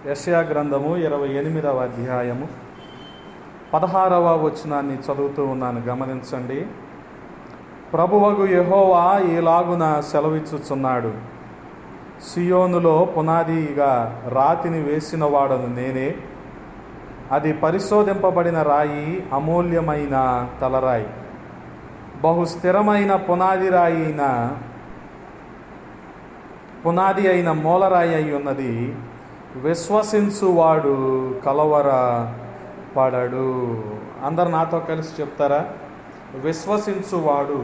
యెషయా గ్రంథము ఇరవై ఎనిమిదవ అధ్యాయము పదహారవ వచనాన్ని చదువుతూ ఉన్నాను గమనించండి ప్రభువగు యెహోవా ఈలాగున సెలవిచ్చుచున్నాడు సియోనులో పునాదిగా రాతిని వేసిన వాడను నేనే అది పరిశోధింపబడిన రాయి అమూల్యమైన తలరాయి బహు స్థిరమైన పునాది రాయి అయిన పునాది అయిన మూలరాయి అయి ఉన్నది విశ్వసించువాడు కలవర పడడు అందరు నాతో కలిసి చెప్తారా విశ్వసించువాడు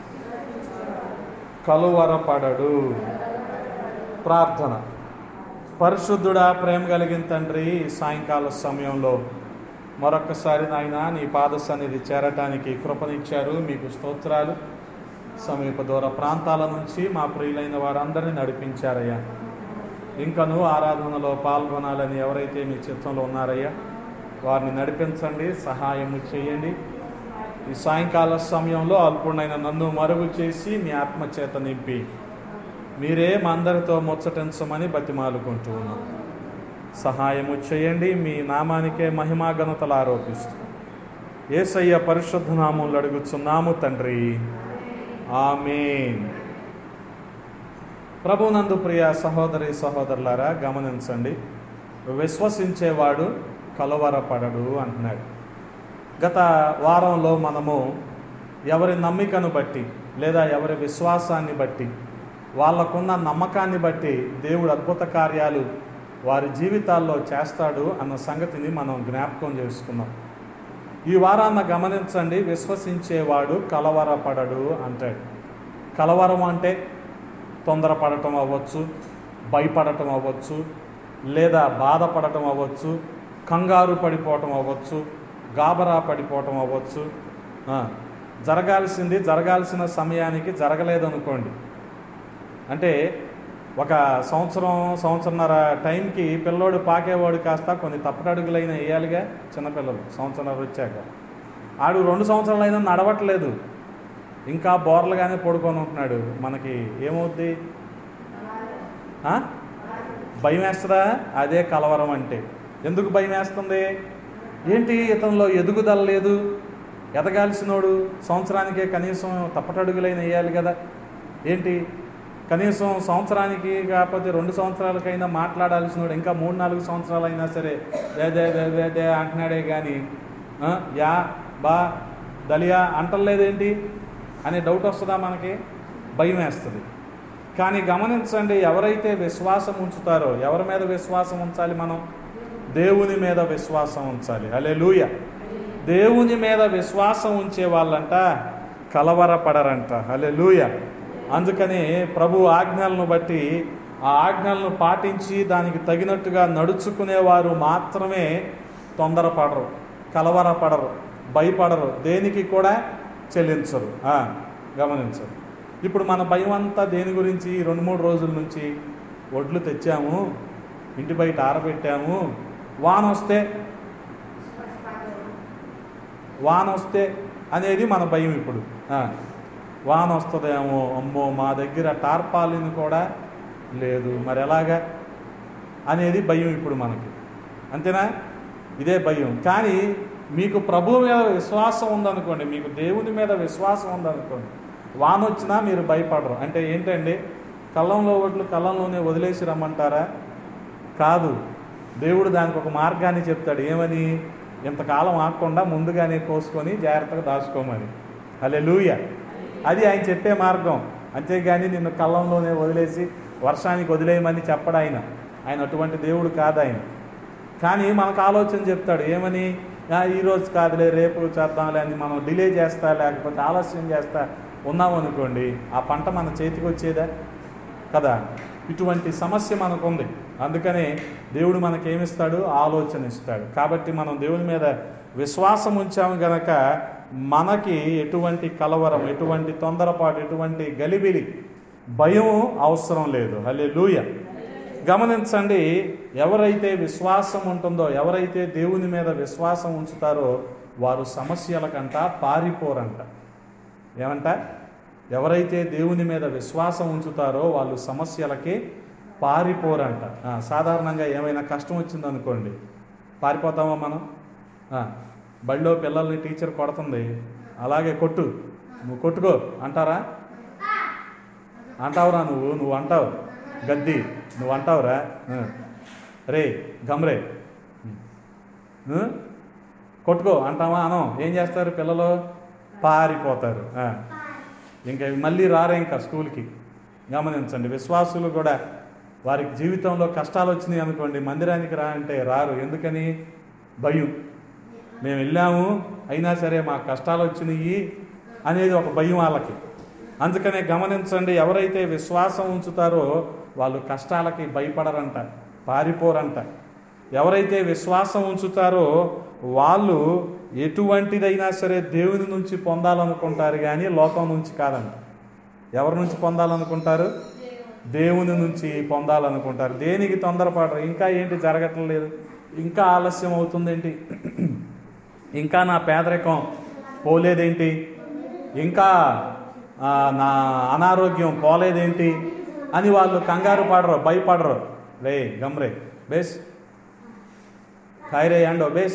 కలువరపడడు ప్రార్థన పరిశుద్ధుడా ప్రేమ కలిగిన తండ్రి ఈ సాయంకాల సమయంలో మరొక్కసారి నాయన నీ పాద సన్నిధి చేరటానికి కృపనిచ్చారు మీకు స్తోత్రాలు సమీప దూర ప్రాంతాల నుంచి మా ప్రియులైన వారందరినీ నడిపించారయ్యా ఇంకను ఆరాధనలో పాల్గొనాలని ఎవరైతే మీ చిత్తంలో ఉన్నారయ్యా వారిని నడిపించండి సహాయము చేయండి ఈ సాయంకాల సమయంలో అల్పుడైన నన్ను మరుగు చేసి మీ ఆత్మచేత నింపి మీరే మా అందరితో ముచ్చటించమని బతిమాలుకుంటూ ఉన్నాం సహాయము చేయండి మీ నామానికే మహిమా ఘనతలు ఆరోపిస్తూ ఏసయ్య పరిశుద్ధ నామంలో అడుగుచున్నాము తండ్రి ఆమేన్ ప్రభునందు ప్రియ సహోదరి సహోదరులారా గమనించండి విశ్వసించేవాడు కలవరపడడు అంటున్నాడు గత వారంలో మనము ఎవరి నమ్మికను బట్టి లేదా ఎవరి విశ్వాసాన్ని బట్టి వాళ్ళకున్న నమ్మకాన్ని బట్టి దేవుడు అద్భుత కార్యాలు వారి జీవితాల్లో చేస్తాడు అన్న సంగతిని మనం జ్ఞాపకం చేసుకున్నాం ఈ వారాన్న గమనించండి విశ్వసించేవాడు కలవరపడడు అంటాడు కలవరం అంటే తొందరపడటం అవ్వచ్చు భయపడటం అవ్వచ్చు లేదా బాధపడటం అవ్వచ్చు కంగారు పడిపోవటం అవ్వచ్చు గాబరా పడిపోవటం అవ్వచ్చు ఆ, జరగాల్సింది జరగాల్సిన సమయానికి జరగలేదనుకోండి అంటే ఒక సంవత్సరం సంవత్సరన్నర టైంకి పిల్లోడు పాకేవాడు కాస్త కొన్ని తప్పటడుగులైన వేయాలిగా చిన్నపిల్లలు సంవత్సరన్నర వచ్చాక ఆడు రెండు సంవత్సరాలైనా నడవట్లేదు ఇంకా బోర్లుగానే పడుకొని ఉంటున్నాడు మనకి ఏమవుద్ది ఆ? భయం వేస్తుందా అదే కలవరం అంటే ఎందుకు భయం వేస్తుంది ఏంటి ఇతనిలో ఎదుగుదల లేదు ఎదగాల్సినోడు సంవత్సరానికే కనీసం తప్పటడుగులైన వేయాలి కదా ఏంటి కనీసం సంవత్సరానికి కాకపోతే రెండు సంవత్సరాలకైనా మాట్లాడాల్సినోడు ఇంకా మూడు నాలుగు సంవత్సరాలైనా సరే వేదే వేదే అంటున్నాడే కానీ ఆ, యా బా దలియా అంటలేదేంటి అనే డౌట్ వస్తుందా మనకి భయం వేస్తుంది కానీ గమనించండి ఎవరైతే విశ్వాసం ఉంచుతారో ఎవరి మీద విశ్వాసం ఉంచాలి మనం దేవుని మీద విశ్వాసం ఉంచాలి అలే లూయ దేవుని మీద విశ్వాసం ఉంచే వాళ్ళంట కలవరపడరంట అలే లూయ అందుకని ప్రభు ఆజ్ఞలను బట్టి ఆ ఆజ్ఞలను పాటించి దానికి తగినట్టుగా నడుచుకునేవారు మాత్రమే తొందరపడరు కలవరపడరు భయపడరు దేనికి కూడా చెల్లించరు ఆ, గమనించరు ఇప్పుడు మన భయం అంతా దేని గురించి ఈ రెండు మూడు రోజుల నుంచి ఒడ్లు తెచ్చాము ఇంటి బయట ఆరబెట్టాము వాన వస్తే వాన వస్తే అనేది మన భయం ఇప్పుడు ఆ, వాన వస్తుందేమో అమ్మో మా దగ్గర టార్పాలిన్ కూడా లేదు మరి ఎలాగా అనేది భయం ఇప్పుడు మనకి అంతేనా ఇదే భయం కానీ మీకు ప్రభు మీద విశ్వాసం ఉందనుకోండి మీకు దేవుని మీద విశ్వాసం ఉందనుకోండి వాన వచ్చినా మీరు భయపడరు అంటే ఏంటండి కళ్ళంలో ఒడ్లు కళ్ళంలోనే వదిలేసి రమ్మంటారా కాదు దేవుడు దానికి ఒక మార్గాన్ని చెప్తాడు ఏమని ఇంతకాలం ఆగకుండా ముందుగానే కోసుకొని జాగ్రత్తగా దాచుకోమని అలే లూయ అది ఆయన చెప్పే మార్గం అంతేగాని నిన్ను కళ్ళంలోనే వదిలేసి వర్షానికి వదిలేయమని చెప్పడు ఆయన ఆయన అటువంటి దేవుడు కాదు ఆయన కానీ మనకు ఆలోచన చెప్తాడు ఏమని "ఆ, ఈ రోజు కాదులే రేపు చేద్దాంలే అని మనం డిలే చేస్తా లేకపోతే ఆలస్యం చేస్తా ఉన్నాం అనుకోండి ఆ పంట మన చేతికి వచ్చేదా కదా ఇటువంటి సమస్య మనకుంది అందుకనే దేవుడు మనకేమిస్తాడు ఆలోచన ఇస్తాడు కాబట్టి మనం దేవుని మీద విశ్వాసం ఉంచాము గనక మనకి ఎటువంటి కలవరం ఎటువంటి తొందరపాటు ఎటువంటి గలిబిలి భయం అవసరం లేదు హలే గమనించండి ఎవరైతే విశ్వాసం ఉంటుందో ఎవరైతే దేవుని మీద విశ్వాసం ఉంచుతారో వారు సమస్యల కంట పారిపోరంట ఏమంట ఎవరైతే దేవుని మీద విశ్వాసం ఉంచుతారో వాళ్ళు సమస్యలకి పారిపోరంట ఆ, సాధారణంగా ఏమైనా కష్టం వచ్చిందనుకోండి పారిపోతామా మనం ఆ, బడిలో పిల్లల్ని టీచర్ కొడుతుంది అలాగే కొట్టు నువ్వు కొట్టుకో అంటారా అంటావురా నువ్వు నువ్వు అంటావు గద్ది నువ్వు అంటావురా ఆ. రే గమ్రే ఆ? కొట్టుకో అంటావా అనం ఏం చేస్తారు పిల్లలు పారిపోతారు ఆ. ఇంకా మళ్ళీ రారే ఇంకా స్కూల్కి గమనించండి విశ్వాసులు కూడా వారికి జీవితంలో కష్టాలు వచ్చినాయి అనుకోండి మందిరానికి రా అంటే రారు ఎందుకని భయం మేము వెళ్ళాము అయినా సరే మా కష్టాలు వచ్చినాయి అనేది ఒక భయం వాళ్ళకి అందుకనే గమనించండి ఎవరైతే విశ్వాసం ఉంచుతారో వాళ్ళు కష్టాలకి భయపడరంట పారిపోరంట ఎవరైతే విశ్వాసం ఉంచుతారో వాళ్ళు ఎటువంటిదైనా సరే దేవుని నుంచి పొందాలనుకుంటారు కానీ లోకం నుంచి కాదంట ఎవరి నుంచి పొందాలనుకుంటారు దేవుని నుంచి పొందాలనుకుంటారు దేనికి తొందరపడరు ఇంకా ఏంటి జరగట్లేదు ఇంకా ఆలస్యం అవుతుందేంటి ఇంకా నా పేదరికం పోలేదేంటి ఇంకా ఆ, నా అనారోగ్యం పోలేదేంటి అని వాళ్ళు కంగారు పడరు భయపడరు రే గమ్రే బేస్ ఖైరే అండో బేస్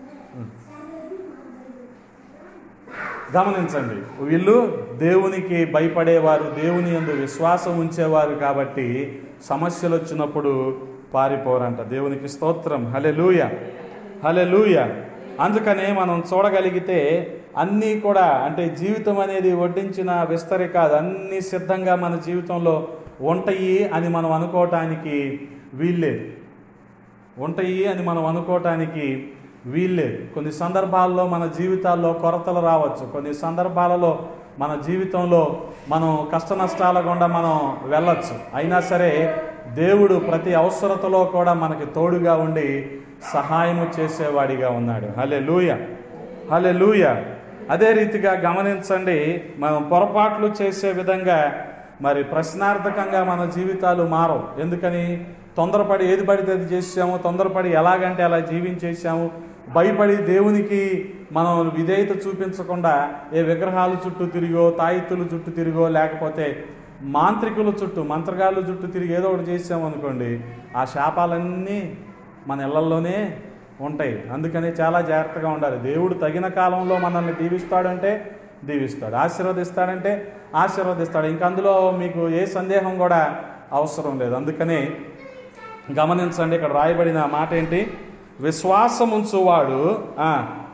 గమనించండి వీళ్ళు దేవునికి భయపడేవారు దేవుని యందు విశ్వాసం ఉంచేవారు కాబట్టి సమస్యలు వచ్చినప్పుడు పారిపోరంట దేవునికి స్తోత్రం హలెలూయ హలెలూయ అందుకనే మనం చూడగలిగితే అన్నీ కూడా అంటే జీవితం అనేది వడ్డించిన విస్తరి కాదు అన్నీ సిద్ధంగా మన జీవితంలో ఉంటాయి అని మనం అనుకోవటానికి వీల్లేదు ఉంటాయి అని మనం అనుకోవటానికి వీల్లేదు కొన్ని సందర్భాల్లో మన జీవితాల్లో కొరతలు రావచ్చు కొన్ని సందర్భాలలో మన జీవితంలో మనం కష్ట నష్టాల గుండా మనం వెళ్ళొచ్చు అయినా సరే దేవుడు ప్రతి అవసరతలో కూడా మనకి తోడుగా ఉండి సహాయము చేసేవాడిగా ఉన్నాడు హలే లూయ హలే లూయ అదే రీతిగా గమనించండి మనం పొరపాట్లు చేసే విధంగా మరి ప్రశ్నార్థకంగా మన జీవితాలు మారవు ఎందుకని తొందరపడి ఏది పడితే అది చేసాము తొందరపడి ఎలాగంటే అలా జీవించేసాము భయపడి దేవునికి మనం విధేయత చూపించకుండా ఏ విగ్రహాల చుట్టూ తిరిగో తాయిత్తుల చుట్టూ తిరిగో లేకపోతే మాంత్రికుల చుట్టూ మంత్రగాళ్ళ చుట్టూ తిరిగి ఏదో ఒకటి చేసాము అనుకోండి ఆ శాపాలన్నీ మన ఇళ్లల్లోనే ఉంటాయి అందుకని చాలా జాగ్రత్తగా ఉండాలి దేవుడు తగిన కాలంలో మనల్ని దీవిస్తాడంటే దీవిస్తాడు ఆశీర్వదిస్తాడంటే ఆశీర్వదిస్తాడు ఇంక అందులో మీకు ఏ సందేహం కూడా అవసరం లేదు అందుకని గమనించండి ఇక్కడ రాయబడిన మాట ఏంటి విశ్వాసం ఉంచువాడు ఆ,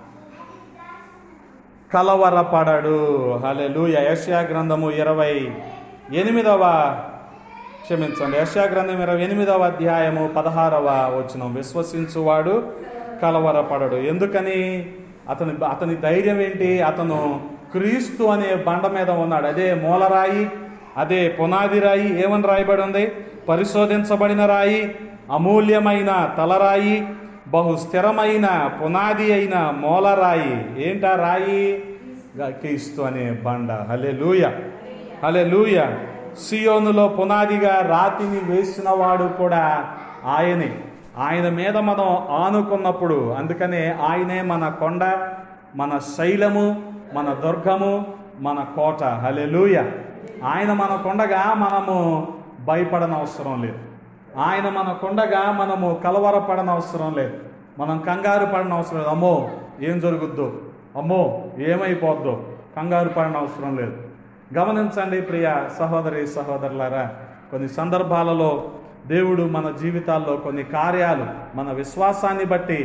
కలవరపడడు హలెలు యశా గ్రంథము ఇరవై ఎనిమిదవ క్షమించండి యశా గ్రంథం ఇరవై ఎనిమిదవ అధ్యాయము పదహారవ వచనం విశ్వసించువాడు కలవరపడడు ఎందుకని అతని అతని ధైర్యం ఏంటి అతను క్రీస్తు అనే బండ మీద ఉన్నాడు అదే మూలరాయి అదే పునాది రాయి ఏమని రాయబడి ఉంది పరిశోధించబడిన రాయి అమూల్యమైన తలరాయి బహు స్థిరమైన పునాది అయిన మూలరాయి ఏంటా రాయి గా- క్రీస్తు అనే బండ హలే లూయ హలే లూయ సియోనులో పునాదిగా రాతిని వేసిన వాడు కూడా ఆయనే ఆయన మీద మనం ఆనుకున్నప్పుడు అందుకనే ఆయనే మన కొండ మన శైలము మన దుర్గము మన కోట హలెలూయ ఆయన మన కొండగా మనము భయపడనవసరం లేదు ఆయన మన కొండగా మనము కలవరపడనవసరం లేదు మనం కంగారు పడనవసరం లేదు అమ్మో ఏం జరుగుద్దో అమ్మో ఏమైపోద్దో కంగారు పడనవసరం లేదు గమనించండి ప్రియ సహోదరి సహోదరులారా కొన్ని సందర్భాలలో దేవుడు మన జీవితాల్లో కొన్ని కార్యాలు మన విశ్వాసాన్ని బట్టి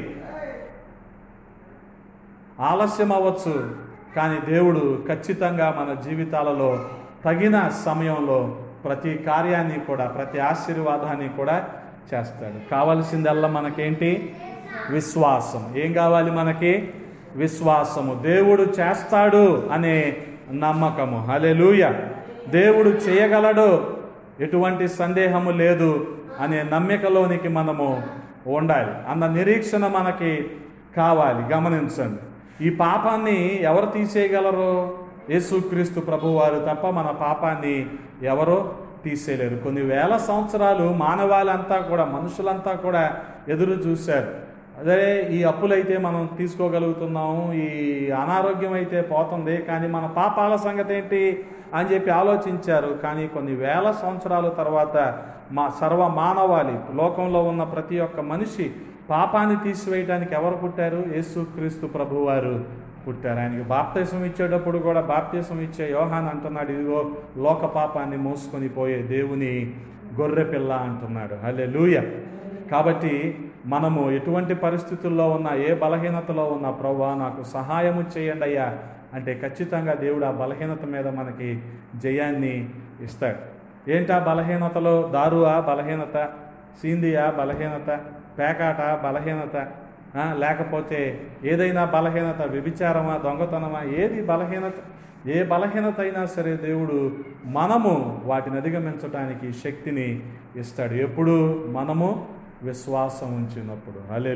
ఆలస్యం అవ్వచ్చు కానీ దేవుడు ఖచ్చితంగా మన జీవితాలలో తగిన సమయంలో ప్రతి కార్యాన్ని కూడా ప్రతి ఆశీర్వాదాన్ని కూడా చేస్తాడు కావలసిందల్లా మనకేంటి విశ్వాసం ఏం కావాలి మనకి విశ్వాసము దేవుడు చేస్తాడు అనే నమ్మకము హలెలూయ దేవుడు చేయగలడు ఎటువంటి సందేహము లేదు అనే నమ్మికలోనికి మనము ఉండాలి అన్న నిరీక్షణ మనకి కావాలి గమనించండి ఈ పాపాన్ని ఎవరు తీసేయగలరు యేసుక్రీస్తు ప్రభువారు తప్ప మన పాపాన్ని ఎవరో తీసేయలేరు కొన్ని వేల సంవత్సరాలు మానవాళంతా కూడా మనుషులంతా కూడా ఎదురు చూశారు అదే ఈ అప్పులైతే మనం తీసుకోగలుగుతున్నాము ఈ అనారోగ్యం అయితే పోతుంది కానీ మన పాపాల సంగతి ఏంటి అని చెప్పి ఆలోచించారు కానీ కొన్ని వేల సంవత్సరాల తర్వాత మా సర్వ మానవాళి లోకంలో ఉన్న ప్రతి ఒక్క మనిషి పాపాన్ని తీసివేయడానికి ఎవరు పుట్టారు యేసుక్రీస్తు ప్రభువారు పుట్టారు ఆయనకి బాప్తీసం ఇచ్చేటప్పుడు కూడా బాప్తీసం ఇచ్చే యోహాన్ అంటున్నాడు ఇదిగో లోక పాపాన్ని మోసుకొని పోయే దేవుని గొర్రె పిల్ల అంటున్నాడు హలే కాబట్టి మనము ఎటువంటి పరిస్థితుల్లో ఉన్నా ఏ బలహీనతలో ఉన్నా ప్రభా నాకు సహాయము చేయండి అయ్యా అంటే ఖచ్చితంగా దేవుడు ఆ బలహీనత మీద మనకి జయాన్ని ఇస్తాడు ఏంటా బలహీనతలో దారువా బలహీనత సీందియా బలహీనత పేకాట బలహీనత ఆ, లేకపోతే ఏదైనా బలహీనత వ్యభిచారమా దొంగతనమా ఏది బలహీనత ఏ బలహీనత అయినా సరే దేవుడు మనము వాటిని అధిగమించడానికి శక్తిని ఇస్తాడు ఎప్పుడు మనము విశ్వాసం ఉంచినప్పుడు అలే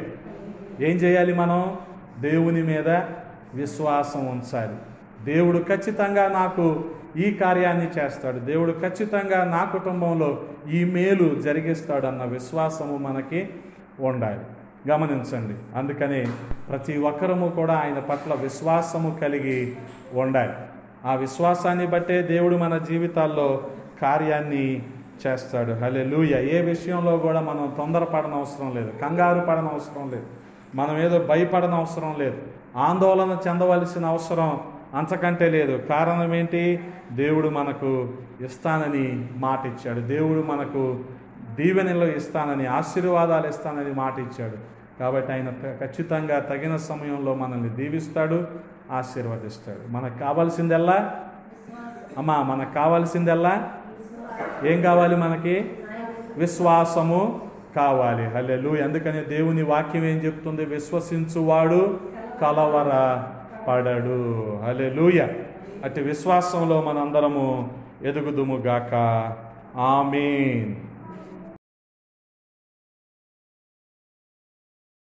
ఏం చేయాలి మనం దేవుని మీద విశ్వాసం ఉంచాలి దేవుడు ఖచ్చితంగా నాకు ఈ కార్యాన్ని చేస్తాడు దేవుడు ఖచ్చితంగా నా కుటుంబంలో ఈ మేలు జరిగిస్తాడు అన్న విశ్వాసము మనకి ఉండాలి గమనించండి అందుకని ప్రతి ఒక్కరము కూడా ఆయన పట్ల విశ్వాసము కలిగి ఉండాలి ఆ విశ్వాసాన్ని బట్టే దేవుడు మన జీవితాల్లో కార్యాన్ని చేస్తాడు హలే ఏ విషయంలో కూడా మనం తొందరపడనవసరం లేదు కంగారు పడనవసరం లేదు మనం ఏదో భయపడనవసరం లేదు ఆందోళన చెందవలసిన అవసరం అంతకంటే లేదు కారణం ఏంటి దేవుడు మనకు ఇస్తానని మాట ఇచ్చాడు దేవుడు మనకు దీవెనలు ఇస్తానని ఆశీర్వాదాలు ఇస్తానని మాట ఇచ్చాడు కాబట్టి ఆయన త- ఖచ్చితంగా తగిన సమయంలో మనల్ని దీవిస్తాడు ఆశీర్వదిస్తాడు మనకు కావాల్సిందల్లా అమ్మా మనకు కావాల్సిందల్లా ఏం కావాలి మనకి విశ్వాసము కావాలి హల్లెలు అందుకని దేవుని వాక్యం ఏం చెప్తుంది విశ్వసించువాడు కలవర పడడు హల్లెలూయ అట్టి విశ్వాసంలో మనందరము ఎదుగుదుము గాక ఆమీన్